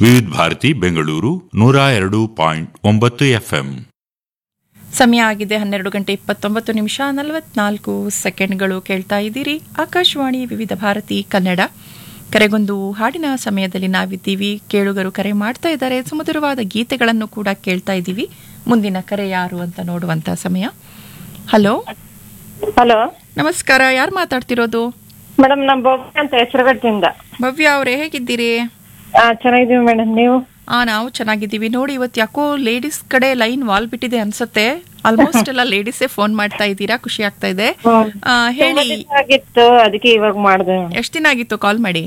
ವಿವಿಧ ಭಾರತಿ ಬೆಂಗಳೂರು ನೂರ ಎರಡು ಪಾಯಿಂಟ್ ಒಂಬತ್ತು ಎಫ್ಎಂ ಸಮಯ ಆಗಿದೆ ಹನ್ನೆರಡು ಗಂಟೆ ಇಪ್ಪತ್ತೊಂಬತ್ತು ನಿಮಿಷ ನಲವತ್ನಾಲ್ಕು ಸೆಕೆಂಡ್ಗಳು ಕೇಳ್ತಾ ಇದ್ದೀರಿ ಆಕಾಶವಾಣಿ ವಿವಿಧ ಭಾರತಿ ಕನ್ನಡ ಕರೆಗೊಂದು ಹಾಡಿನ ಸಮಯದಲ್ಲಿ ನಾವಿದ್ದೀವಿ ಕೇಳುಗರು ಕರೆ ಮಾಡ್ತಾ ಇದ್ದಾರೆ ಸುಮಧುರವಾದ ಗೀತೆಗಳನ್ನು ಕೂಡ ಕೇಳ್ತಾ ಇದ್ದೀವಿ ಮುಂದಿನ ಕರೆ ಯಾರು ಅಂತ ನೋಡುವಂತ ಸಮಯ ಹಲೋ ಹಲೋ ನಮಸ್ಕಾರ ಯಾರು ಮಾತಾಡ್ತಿರೋದು ಮೇಡಮ್ ನಮ್ ಬೊಬ್ಬೆ ಅಂತ ಹೆಸರುಗಟ್ಟಿಂದ ಭವ್ಯ ಅವರೇ ಹೇಗಿದ್ದೀರಿ ಆ ಚೆನ್ನಾಗಿದೀವಿ ಮೇಡಮ್ ನೀವು ಆ ನಾವು ಚೆನ್ನಾಗಿದ್ದೀವಿ ನೋಡಿ ಇವತ್ತು ಯಾಕೋ ಲೇಡೀಸ್ ಕಡೆ ಲೈನ್ ವಾಲ್ ಬಿಟ್ಟಿದೆ ಅನ್ಸುತ್ತೆ ಆಲ್ಮೋಸ್ಟ್ ಎಲ್ಲ ಲೇಡೀಸೇ ಫೋನ್ ಮಾಡ್ತಾ ಇದ್ದೀರಾ ಖುಷಿ ಆಗ್ತಾ ಇದೆ ಆ, ಹೇಳಿ ಆಗಿತ್ತು ಅದಕ್ಕೆ ಇವಾಗ ಮಾಡ್ದೆ ಎಷ್ಟ್ ದಿನ ಆಗಿತ್ತು ಕಾಲ್ ಮಾಡಿ